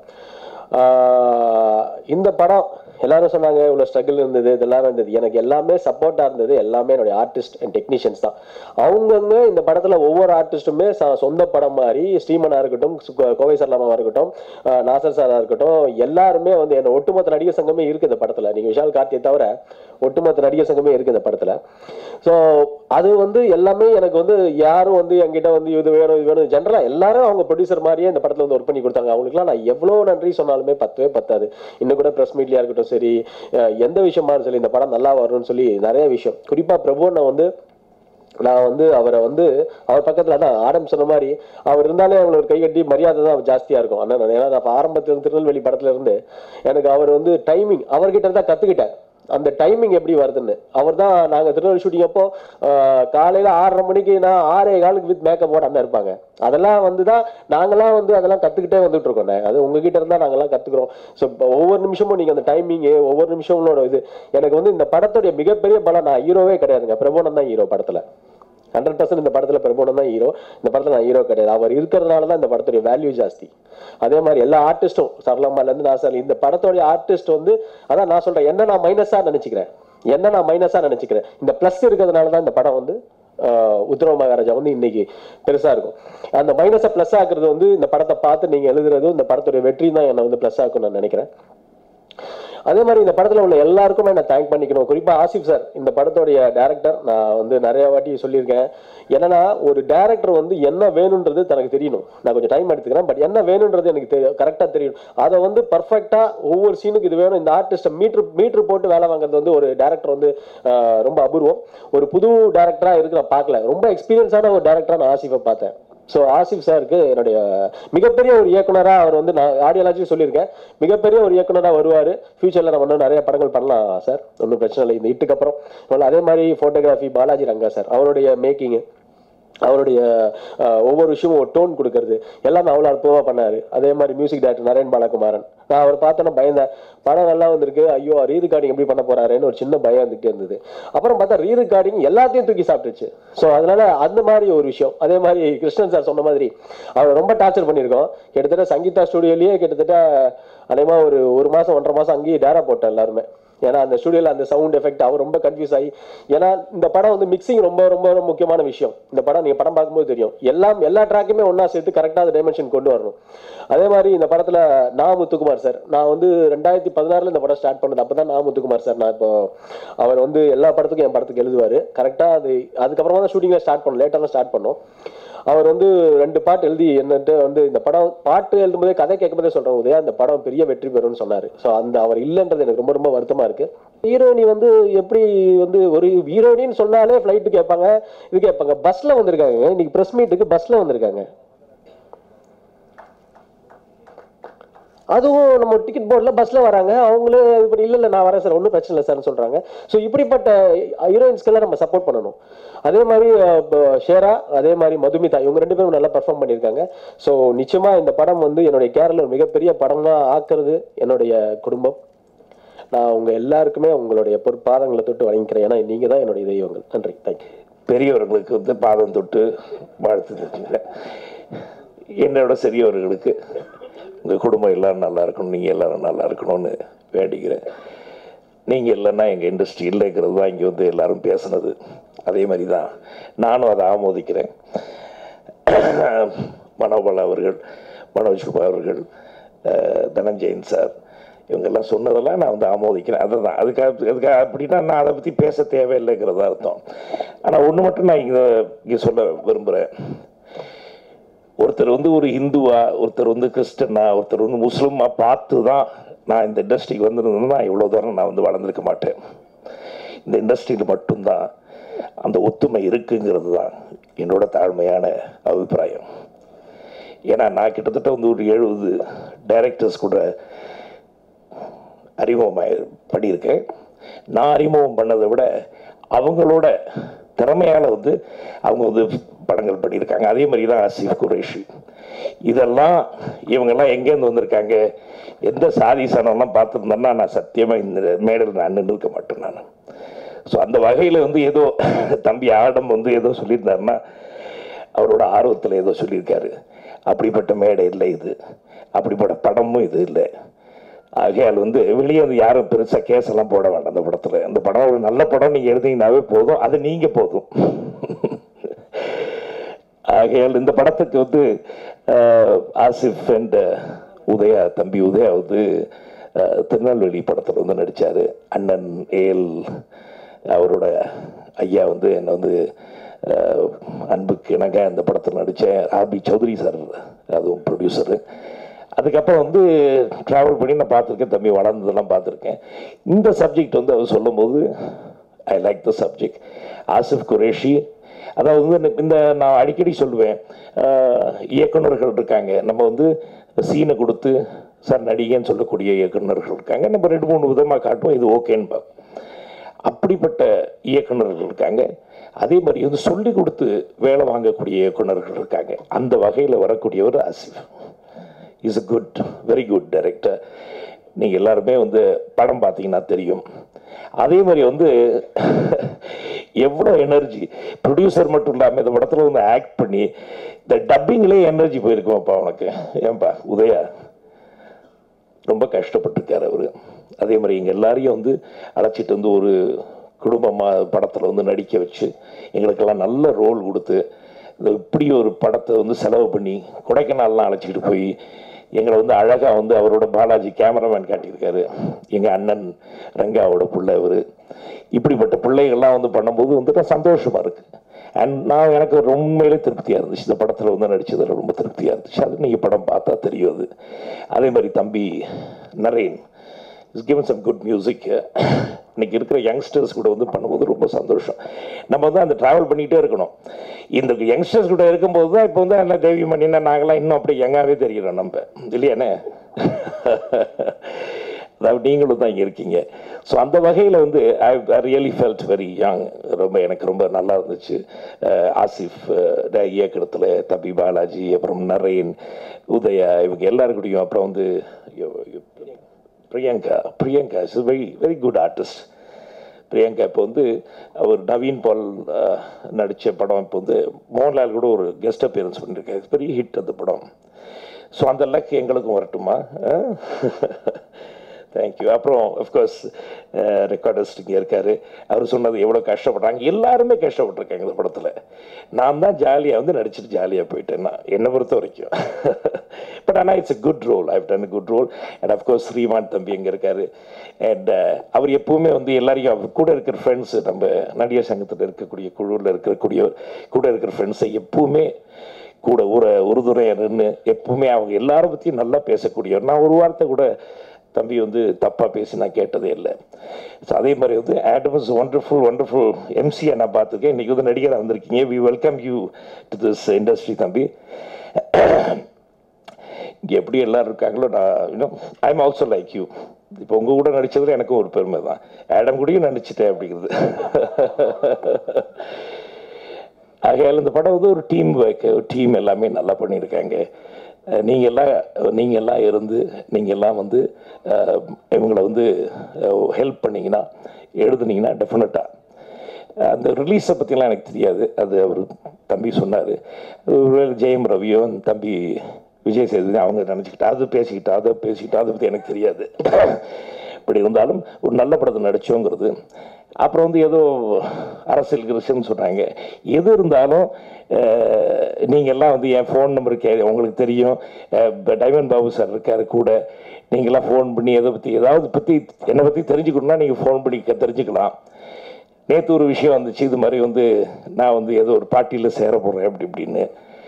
நிச்சயமாக இந்த படம் எல்லாரும் சொன்னாங்க இவ்வளோ ஸ்ட்ரகிள் இருந்தது இதெல்லாம் இருந்தது எனக்கு எல்லாமே சப்போர்ட்டாக இருந்தது எல்லாமே என்னுடைய ஆர்டிஸ்ட் அண்ட் டெக்னீஷியன்ஸ் தான் அவங்கவுங்க இந்த படத்தில் ஒவ்வொரு ஆர்டிஸ்ட்டுமே சொந்த படம் மாதிரி ஸ்ரீமனாக இருக்கட்டும் சு- கோவை சர்லாமாவாக இருக்கட்டும் ஆஹ் நாசர் சாராக இருக்கட்டும் எல்லாருமே வந்து என்ன ஒட்டுமொத்த நடிகர் சங்கமே இருக்குது இந்த படத்தில் நீங்கள் விஷால் கார்த்தியை தவிர ஒட்டுமொத்த நடிகர் சங்கமே இருக்குது இந்த படத்தில் ஸோ அது வந்து எல்லாமே எனக்கு வந்து யாரும் வந்து என்கிட்ட வந்து இது வேணும் இது வேணும் ஜென்ரலாக எல்லாரும் அவங்க ப்ரொடியூசர் மாதிரியே இந்த படத்தில் வந்து ஒர்க் பண்ணி கொடுத்தாங்க அவங்களுக்குலாம் நான் எவ்வளோ நன்றி சொன்னாலுமே பத்தவே பத்தாது இன்னும் கூட ப்ரெஸ் மீட்லையாக இருக்கட்டும் சரி அஹ் எந்த விஷயமா இருந்தாலும் சரி இந்த படம் நல்லா வரும்னு சொல்லி நிறைய விஷயம் குறிப்பாக பிரபு நான் வந்து நான் வந்து அவரை வந்து அவர் பக்கத்துல அதான் ஆடம் சொன்ன மாதிரி அவர் இருந்தாலே அவங்களை ஒரு கைகட்டி மரியாதை தான் ஜாஸ்தியா இருக்கும் அண்ணன் ஏன்னா நான் ஆரம்பத்தில் திருநெல்வேலி படத்துல இருந்து எனக்கு அவர் வந்து டைமிங் அவர்கிட்ட இருந்தா கத்துக்கிட்டேன் அந்த டைமிங் எப்படி வருதுன்னு அவர் தான் நாங்கள் திருநெல்வேலி ஷூட்டிங் அப்போ ஆஹ், காலையில ஆறரை மணிக்கு நான் ஆறே காலுக்கு வித் மேக்கப் போட அண்ணன் இருப்பாங்க அதெல்லாம் வந்து தான் நாங்களாம் வந்து அதெல்லாம் கத்துக்கிட்டே வந்துட்டு இருக்கோம் அது உங்ககிட்ட இருந்தா நாங்கெல்லாம் கத்துக்கிறோம் ஸோ ஒவ்வொரு நிமிஷமும் நீங்க அந்த டைமிங் ஒவ்வொரு நிமிஷங்களோட இது எனக்கு வந்து இந்த படத்துடைய மிகப்பெரிய பலம் நான் ஹீரோவே கிடையாதுங்க பிரபோனன் தான் ஹீரோ படத்துல ஹண்ட்ரட் பர்சன்ட் இந்த படத்துல பிரபோனம் தான் ஹீரோ இந்த படத்துல நான் ஹீரோ கிடையாது அவர் இருக்கிறதுனால தான் இந்த படத்துடைய வேல்யூ ஜாஸ்தி அதே மாதிரி எல்லா ஆர்டிஸ்டும் சரளம்மால இருந்து நான் சார் இந்த படத்தோடைய ஆர்டிஸ்ட் வந்து அதான் நான் சொல்றேன் என்ன நான் மைனஸா நினைச்சுக்கிறேன் என்ன நான் மைனஸா நினைச்சுக்கிறேன் இந்த பிளஸ் இருக்கிறதுனால தான் இந்த படம் வந்து ஆஹ், உத்தரவு மகாராஜா வந்து இன்னைக்கு பெருசா இருக்கும் அந்த மைனஸை பிளஸ் ஆக்குறது வந்து இந்த படத்தை பார்த்து நீங்க எழுதுறதும் இந்த படத்துடைய வெற்றி தான் என்னை வந்து பிளஸ் ஆக்கும் நான் நினைக்கிறேன் அதே மாதிரி இந்த படத்துல உள்ள எல்லாருக்குமே நான் தேங்க் பண்ணிக்கணும் குறிப்பா ஆசிப் சார் இந்த படத்தோடைய டேரக்டர் நான் வந்து நிறைய வாட்டி சொல்லியிருக்கேன் என்னன்னா ஒரு டேரக்டர் வந்து என்ன வேணுன்றது தனக்கு தெரியணும் நான் கொஞ்சம் டைம் எடுத்துக்கிறேன் பட் என்ன வேணுன்றது எனக்கு தெரியும் கரெக்டாக தெரியும் அதை வந்து பர்ஃபெக்டா ஒவ்வொரு சீனுக்கு இது வேணும் இந்த ஆர்டிஸ்ட்டை மீட்ரு மீட்ரு போட்டு வேலை வாங்குறது வந்து ஒரு டேரக்டர் வந்து ஆஹ், ரொம்ப அபூர்வம் ஒரு புது டேரக்டரா இருக்கு நான் பார்க்கல ரொம்ப எக்ஸ்பீரியன்ஸான ஒரு டேரக்டரா நான் ஆசிஃபை பார்த்தேன் ஸோ ஆசிஃப் சாருக்கு என்னுடைய மிகப்பெரிய ஒரு இயக்குனராக அவர் வந்து நான் ஆடியோலாஜி சொல்லியிருக்கேன் மிகப்பெரிய ஒரு இயக்குனராக வருவார் ஃபியூச்சரில் நம்ம இன்னும் நிறைய படங்கள் பண்ணலாம் சார் ஒன்றும் பிரச்சனை இல்லை இந்த இட்டுக்கு அப்புறம் அதனால அதே மாதிரி ஃபோட்டோகிராஃபி பாலாஜி ரங்கா சார் அவருடைய மேக்கிங்கு அவருடைய அஹ், ஒவ்வொரு விஷயமும் ஒரு டோன் கொடுக்கறது எல்லாமே அவ்வளோ அற்புதமாக பண்ணாரு அதே மாதிரி மியூசிக் டைரக்டர் நரேன் பாலகுமாரன் நான் அவர் பார்த்தோன்னா பயந்தேன் படம் நல்லா வந்திருக்கு ஐயோ ரீ ரெக்கார்டிங் எப்படி பண்ண போறாருன்னு ஒரு சின்ன பயம் வந்துட்டே இருந்தது அப்புறம் பார்த்தா ரீ ரெக்கார்டிங் எல்லாத்தையும் தூக்கி சாப்பிட்டுச்சு ஸோ அதனால அந்த மாதிரி ஒரு விஷயம் அதே மாதிரி கிருஷ்ணன் சார் சொன்ன மாதிரி அவர் ரொம்ப டார்ச்சர் பண்ணியிருக்கோம் கிட்டத்தட்ட சங்கீதா ஸ்டுடியோலயே கிட்டத்தட்ட அநேகமா ஒரு ஒரு மாசம் ஒன்றரை மாசம் அங்கேயே டேரா போட்டோம் எல்லாருமே ஏன்னா அந்த ஸ்டுடியோல அந்த சவுண்ட் எஃபெக்ட் அவர் ரொம்ப கன்ஃபியூஸ் ஆகி ஏன்னா இந்த படம் வந்து மிக்சிங் ரொம்ப ரொம்ப ரொம்ப முக்கியமான விஷயம் இந்த படம் நீங்க படம் பார்க்கும்போது தெரியும் எல்லாம் எல்லா ட்ராக்குமே ஒண்ணா சேர்த்து கரெக்டாக அந்த டைமென்ஷன் கொண்டு வரணும் அதே மாதிரி இந்த படத்துல நான் முத்துக்குமார் சார் நான் வந்து ரெண்டாயிரத்தி பதினாறுல இந்த படம் ஸ்டார்ட் பண்ணது அப்பதான் நான் முத்துக்குமார் சார் நான் இப்போ அவர் வந்து எல்லா படத்துக்கும் என் படத்துக்கு எழுதுவாரு கரெக்டா அது அதுக்கப்புறமா தான் ஷூட்டிங்ல ஸ்டார்ட் பண்ணோம் லேட்டாக தான் ஸ்டார்ட் பண்ணோம் அவர் வந்து ரெண்டு பாட்டு எழுதி என்னன்ட்டு வந்து இந்த படம் பாட்டு எழுதும்போதே கதை கேட்கும்போதே சொல்றேன் உதயா இந்த படம் பெரிய வெற்றி பெறும்னு சொன்னாரு ஸோ அந்த அவர் இல்லைன்றது எனக்கு ரொம்ப ரொம்ப வருத்தமா இருக்கு ஹீரோயினி வந்து எப்படி வந்து ஒரு ஹீரோயினின்னு சொன்னாலே ஃப்ளைட்டு கேட்பாங்க இது கேட்பாங்க பஸ்ல வந்திருக்காங்க இன்னைக்கு பிரஸ் மீட்டுக்கு பஸ்ல வந்திருக்காங்க அதுவும் நம்ம டிக்கெட் போர்டில் பஸ்ஸில் வராங்க அவங்களே இது பண்ணி இல்லை இல்லை நான் வரேன் சார் ஒன்றும் பிரச்சனை இல்லை சார்னு சொல்கிறாங்க ஸோ இப்படிப்பட்ட ஹீரோயின்ஸ்க்கெல்லாம் நம்ம சப்போர்ட் பண்ணணும் அதே மாதிரி அஹ், இப்போ ஷேரா அதே மாதிரி மதுமிதா இவங்க ரெண்டு பேரும் நல்லா பர்ஃபார்ம் பண்ணியிருக்காங்க ஸோ நிச்சயமாக இந்த படம் வந்து என்னுடைய கேரள மிகப்பெரிய படமாக ஆக்குறது என்னுடைய குடும்பம் நான் உங்க எல்லாருக்குமே உங்களுடைய பொற்பாதங்களை தொட்டு வணங்கிக்கிறேன் ஏன்னா நீங்க தான் என்னுடைய தெய்வங்கள் நன்றி தேங்க்யூ பெரியவர்களுக்கு வந்து பாதம் தொட்டு வாழ்த்து தெரிஞ்சுக்கிறேன் என்னோட சிறியவர்களுக்கு உங்கள் குடும்பம் எல்லாரும் நல்லா இருக்கணும் நீங்கள் எல்லாரும் நல்லா இருக்கணும்னு வேண்டிக்கிறேன் நீங்கள் இல்லைன்னா எங்கள் இண்டஸ்ட்ரி இல்லைங்கிறது தான் இங்கே வந்து எல்லாரும் பேசுனது அதே மாதிரி தான் நானும் அதை ஆமோதிக்கிறேன் மனோபாலா அவர்கள் மனோஜ் குமார் அவர்கள் அஹ், தனஞ்சயன் சார் இவங்கெல்லாம் சொன்னதெல்லாம் நான் வந்து ஆமோதிக்கிறேன் அதுதான் அதுக்காக அதுக்காக அப்படின்னா நான் அதை பற்றி பேச தேவையில்லைங்கிறதா அர்த்தம் ஆனால் ஒன்று மட்டும் நான் இங்கே இங்கே சொல்ல விரும்புகிறேன் ஒருத்தர் வந்து ஒரு இந்துவா ஒருத்தர் வந்து கிறிஸ்டனா ஒருத்தர் வந்து முஸ்லீமா பார்த்து தான் நான் இந்த இண்டஸ்ட்ரிக்கு வந்திருந்தேன்னா இவ்வளோ தூரம் நான் வந்து வளர்ந்துருக்க மாட்டேன் இந்த இண்டஸ்ட்ரியில் மட்டும்தான் அந்த ஒத்துமை இருக்குங்கிறது தான் என்னோட தாழ்மையான அபிப்பிராயம் ஏன்னா நான் கிட்டத்தட்ட வந்து ஒரு எழுபது டைரக்டர்ஸ் கூட அறிமுகமாக பண்ணியிருக்கேன் நான் அறிமுகம் பண்ணதை விட அவங்களோட திறமையால் வந்து அவங்க வந்து படங்கள் பண்ணியிருக்காங்க அதே மாதிரி தான் ஆசிஃப் குரேஷி இதெல்லாம் இவங்கெல்லாம் எங்கேருந்து வந்திருக்காங்க எந்த சாதி சனம்லாம் பார்த்துருந்தேன்னா நான் சத்தியமாக இந்த மேடையில் நான் நின்று இருக்க மாட்டேன் நான் ஸோ அந்த வகையில் வந்து ஏதோ தம்பி ஆடம் வந்து ஏதோ சொல்லியிருந்தாருன்னா அவரோட ஆர்வத்தில் ஏதோ சொல்லியிருக்காரு அப்படிப்பட்ட மேடை இல்லை இது அப்படிப்பட்ட படமும் இது இல்லை ஆகையால் வந்து வெளியே வந்து யாரும் பெருசாக கேஸ் எல்லாம் போட வேண்டாம் அந்த படத்தில் அந்த படம் ஒரு நல்ல படம் நீங்கள் எழுதிங்கனாவே போதும் அது நீங்கள் போதும் ஆகையால் இந்த படத்துக்கு வந்து அஹ், ஆசிஃப் அண்ட் உதயா தம்பி உதயா வந்து அஹ், திருநெல்வேலி படத்தில் வந்து நடித்தார் அண்ணன் ஏல் அவரோட ஐயா வந்து என்னை வந்து அஹ், அன்புக்கு இணங்க அந்த படத்தில் நடித்தேன் ஆர்பி சௌத்ரி சார் அதுவும் ப்ரொடியூசரு அதுக்கப்புறம் வந்து ட்ராவல் பண்ணி நான் பார்த்துருக்கேன் தம்பி வளர்ந்ததெல்லாம் பார்த்துருக்கேன் இந்த சப்ஜெக்ட் வந்து அவர் சொல்லும்போது I like the subject Asif Qureshi அதாவது வந்து இந்த- இந்த நான் அடிக்கடி சொல்லுவேன் ஆஹ், இயக்குனர்கள் இருக்காங்க நம்ம வந்து சீனை கொடுத்து சார் நடிகைன்னு சொல்லக்கூடிய இயக்குனர்கள் இருக்காங்க நம்ம ரெண்டு மூணு விதமாக காட்டுவோம் இது ஓகேன்னு அப்படிப்பட்ட இயக்குனர்கள் இருக்காங்க அதே மாதிரி வந்து சொல்லி கொடுத்து வேலை வாங்கக்கூடிய இயக்குனர்கள் இருக்காங்க அந்த வகையில் வரக்கூடியவர் Asif is a good very good director நீங்கள் எல்லாருமே வந்து படம் பார்த்தீங்கன்னா தெரியும் அதே மாதிரி வந்து எவ்வளோ எனர்ஜி ப்ரொடியூசர் மட்டும் இல்லாமல் இந்த படத்தில் வந்து ஆக்ட் பண்ணி இந்த டப்பிங்லேயே எனர்ஜி போயிருக்குமாப்பா உனக்கு ஏன்பா உதயா ரொம்ப கஷ்டப்பட்டிருக்காரு அவர் அதே மாதிரி எங்கள் எல்லாரையும் வந்து அழைச்சிட்டு வந்து ஒரு குடும்பமாக படத்தில் வந்து நடிக்க வச்சு எங்களுக்கெல்லாம் நல்ல ரோல் கொடுத்து இந்த இப்படி ஒரு படத்தை வந்து செலவு பண்ணி கொடைக்கானல்லாம் அழைச்சிக்கிட்டு போய் எங்களை வந்து அழகாக வந்து அவரோட பாலாஜி கேமராமேன் காட்டியிருக்காரு எங்கள் அண்ணன் ரங்காவோட பிள்ளை அவர் இப்படிப்பட்ட பிள்ளைகள்லாம் வந்து பண்ணும்போது வந்துட்டு சந்தோஷமாக இருக்குது அண்ட் நான் எனக்கு ஒரு உண்மையிலே திருப்தியாக இருந்துச்சு இந்த படத்தில் வந்து நடிச்சதுல ரொம்ப திருப்தியாக இருந்துச்சு அது நீங்கள் படம் பார்த்தா தெரியும் அது அதே மாதிரி தம்பி Naren is given some good music இன்னைக்கு இருக்கிற யங்ஸ்டர்ஸ் கூட வந்து பண்ணும்போது ரொம்ப சந்தோஷம் நம்ம வந்து அந்த ட்ராவல் பண்ணிகிட்டே இருக்கணும் இந்த யங்ஸ்டர்ஸ் கூட இருக்கும்போது தான் இப்போ வந்து என்ன தேவி மணினா நாங்களாம் இன்னும் அப்படி யங்காகவே தெரிகிறோம் நம்ம இல்லையானே அதாவது நீங்களும் தான் இங்கே இருக்கீங்க ஸோ அந்த வகையில் வந்து I I really felt very young ரொம்ப எனக்கு ரொம்ப நல்லா இருந்துச்சு அஹ் ஆசிஃப் அஹ் இயக்கத்தில் தம்பி பாலாஜி அப்புறம் நரேன் உதயா இவங்க எல்லாருக்கூடையும் அப்புறம் வந்து Priyanka Priyanka is very very good artist Priyanka இப்போ வந்து அவர் நவீன் பால் நடித்த படம் இப்போ வந்து மோகன்லால் கூட ஒரு கெஸ்ட் அப்பியரன்ஸ் பண்ணியிருக்காரு பெரிய ஹிட் அந்த படம் ஸோ அந்த லக் எங்களுக்கும் வரட்டுமா தேங்க்யூ அப்புறம் அஃப்கோர்ஸ் ரெக்கார்டிஸ்ட் இங்கே இருக்கார் அவர் சொன்னது எவ்வளோ கஷ்டப்படுறாங்க எல்லாருமே கஷ்டப்பட்டிருக்காங்க இந்த படத்தில் நான் தான் ஜாலியாக வந்து நடிச்சிட்டு ஜாலியாக போயிட்டேன் நான் என்னை பொறுத்த வரைக்கும் பட் ஆனால் it's a good role I've done good role and of course Sriman தம்பி எங்கே இருக்கார் அண்ட் அவர் எப்பவுமே வந்து எல்லாரையும் அவர் கூட இருக்கிற ஃப்ரெண்ட்ஸு நம்ம நடிகர் சங்கத்தில் இருக்கக்கூடிய குழுவில் இருக்கக்கூடிய கூட இருக்கிற ஃப்ரெண்ட்ஸை எப்பவுமே கூட ஒரு உறுதுணையாக நின்று எப்பவுமே அவங்க எல்லாரை பற்றியும் நல்லா பேசக்கூடியவர் நான் ஒரு வார்த்தை கூட தம்பி வந்து தப்பாக பேசி நான் கேட்டதே இல்லை ஸோ அதே மாதிரி வந்து ஆடம் இஸ் ஒண்டர்ஃபுல் ஒண்டர்ஃபுல் எம்சியை நான் பார்த்துருக்கேன் இன்றைக்கி வந்து நடிகராக வந்திருக்கீங்க we welcome you to this industry தம்பி இங்கே எப்படி எல்லாரும் இருக்காங்களோ நான் இன்னும் I am also like you இப்போ உங்கள் கூட நடித்ததில் எனக்கும் ஒரு பெருமை தான் ஆடம் கூடயும் நடிச்சிட்டேன் அப்படிங்கிறது ஆகையால் இந்த படம் வந்து ஒரு டீம் ஒர்க் ஒரு டீம் எல்லாமே நல்லா பண்ணியிருக்காங்க அஹ் நீங்க எல்லாம் நீங்க எல்லாம் இருந்து நீங்க எல்லாம் வந்து அஹ், இவங்களை வந்து ஹெல்ப் பண்ணீங்கன்னா எழுதுனீங்கன்னா டெஃபினட்டாக அந்த ரிலீஸை பற்றிலாம் எனக்கு தெரியாது அது அவர் தம்பி சொன்னார் ஒருவேளை ஜெயம் ரவியோ அந்த தம்பி விஜய் சேதுபதி அவங்க நினச்சிக்கிட்டா அது பேசிக்கிட்டா அதை பேசிக்கிட்டா அதை பற்றி எனக்கு தெரியாது இப்படி இருந்தாலும் ஒரு நல்ல படத்தை நடிச்சோங்கிறது அப்புறம் வந்து ஏதோ அரசியல் கிருஷ்ணன்னு சொன்னாங்க எது இருந்தாலும் அஹ், நீங்க எல்லாம் வந்து என் ஃபோன் நம்பர் கே உங்களுக்கு தெரியும் அஹ், ப- டைமண்ட் பாபு சார் இருக்காரு கூட நீங்களாம் ஃபோன் பண்ணி எதை பற்றி ஏதாவது பற்றி என்னை பற்றி தெரிஞ்சுக்கணும்னா நீங்கள் ஃபோன் பண்ணி க- தெரிஞ்சுக்கலாம் நேற்று ஒரு விஷயம் வந்துச்சு இது மாதிரி வந்து நான் வந்து ஏதோ ஒரு பார்ட்டியில் சேர போகிறேன் அப்படி இப்படின்னு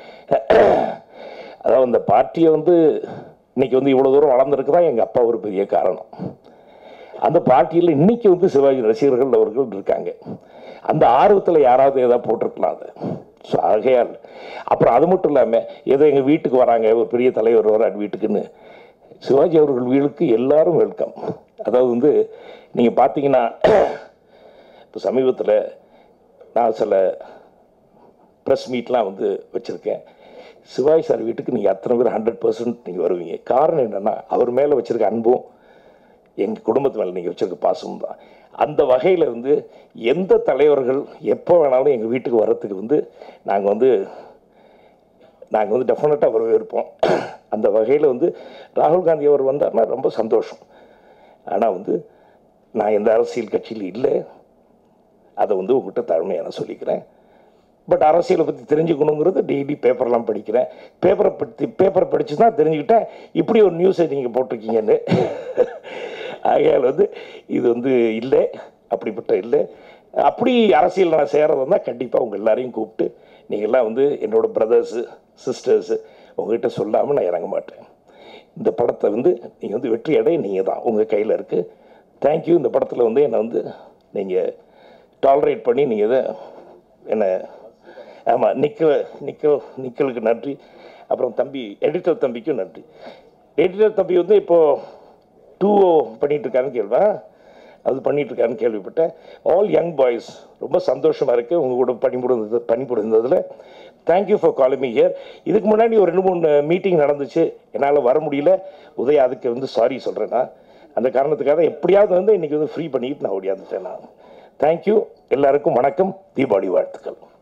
அதாவது அந்த பார்ட்டியை வந்து இன்னைக்கு வந்து இவ்வளோ தூரம் வளர்ந்துருக்கு தான் எங்கள் அப்பா ஒரு பெரிய காரணம் அந்த பார்ட்டியில் இன்னைக்கு வந்து சிவாஜி ரசிகர்கள் அவர்கள் இருக்காங்க அந்த ஆர்வத்தில் யாராவது ஏதாவது போட்டிருக்கலாம் அது ஸோ ஆகையால் அப்புறம் அது மட்டும் இல்லாமல் ஏதோ எங்கள் வீட்டுக்கு வராங்க ஒரு பெரிய தலைவர் வரார் வீட்டுக்குன்னு சிவாஜி அவர்கள் வீட்டுக்கு எல்லாரும் வெல்கம் அதாவது வந்து நீங்கள் பார்த்தீங்கன்னா இப்போ சமீபத்தில் நான் சில ப்ரெஸ் மீட்லாம் வந்து வச்சுருக்கேன் சிவாஜி சார் வீட்டுக்கு நீங்கள் அத்தனை பேர் ஹண்ட்ரட் பர்சன்ட் நீங்கள் வருவீங்க காரணம் என்னென்னா அவர் மேலே வச்சுருக்க அன்பும் எங்கள் குடும்பத்து மேலே நீங்கள் வச்சுருக்க பாசமும் தான் அந்த வகையில் வந்து எந்த தலைவர்கள் எப்போ வேணாலும் எங்கள் வீட்டுக்கு வர்றதுக்கு வந்து நாங்கள் வந்து நாங்கள் வந்து டெஃபினட்டாக வரவேற்போம் அந்த வகையில் வந்து ராகுல் காந்தி அவர் வந்தார்னா ரொம்ப சந்தோஷம் ஆனால் வந்து நான் எந்த அரசியல் கட்சியில் இல்லை அதை வந்து உங்கள்கிட்ட தாழ்மையாக நான் சொல்லிக்கிறேன் பட் அரசியலை பற்றி தெரிஞ்சுக்கணுங்கிறது டெய்லி பேப்பர்லாம் படிக்கிறேன் பேப்பரை பற்றி பேப்பரை படித்து தான் தெரிஞ்சுக்கிட்டேன் இப்படி ஒரு நியூஸை நீங்கள் போட்டிருக்கீங்கன்னு ஆகையால் வந்து இது வந்து இல்லை அப்படிப்பட்ட இல்லை அப்படி அரசியல் நான் சேரதுன்னா கண்டிப்பாக உங்கள் எல்லாரையும் கூப்பிட்டு நீங்கள்லாம் வந்து என்னோட பிரதர்ஸு சிஸ்டர்ஸு உங்ககிட்ட சொல்லாமல் நான் இறங்க மாட்டேன் இந்த படத்தை வந்து நீங்கள் வந்து வெற்றி அடைய நீங்கள் தான் உங்கள் கையில் இருக்குது தேங்க்யூ இந்த படத்தில் வந்து என்னை வந்து நீங்கள் டாலரேட் பண்ணி நீங்கள் இதை என்னை ஆமாம் நிக்கல் நிக்கல் நிக்கலுக்கு நன்றி அப்புறம் தம்பி எடிட்டர் தம்பிக்கும் நன்றி எடிட்டர் தம்பி வந்து இப்போது டூ பண்ணிட்டு இருக்காருன்னு கேள்வா அது பண்ணிட்டு இருக்காருன்னு கேள்விப்பட்டேன் ஆல் யங் பாய்ஸ் ரொம்ப சந்தோஷமாக இருக்குது உங்கள் கூட பணிபுரிந்தது பணிபுரிந்ததில் thank you for calling me here இதுக்கு முன்னாடி ஒரு ரெண்டு மூணு மீட்டிங் நடந்துச்சு என்னால் வர முடியல உதய அதுக்கு வந்து சாரி சொல்கிறேன் நான் அந்த காரணத்துக்காக எப்படியாவது வந்து இன்றைக்கி வந்து ஃப்ரீ பண்ணிட்டு நான் ஓடியாந்துட்டேன் நான் தேங்க்யூ எல்லாருக்கும் வணக்கம் தீபாவளி வாழ்த்துக்கள்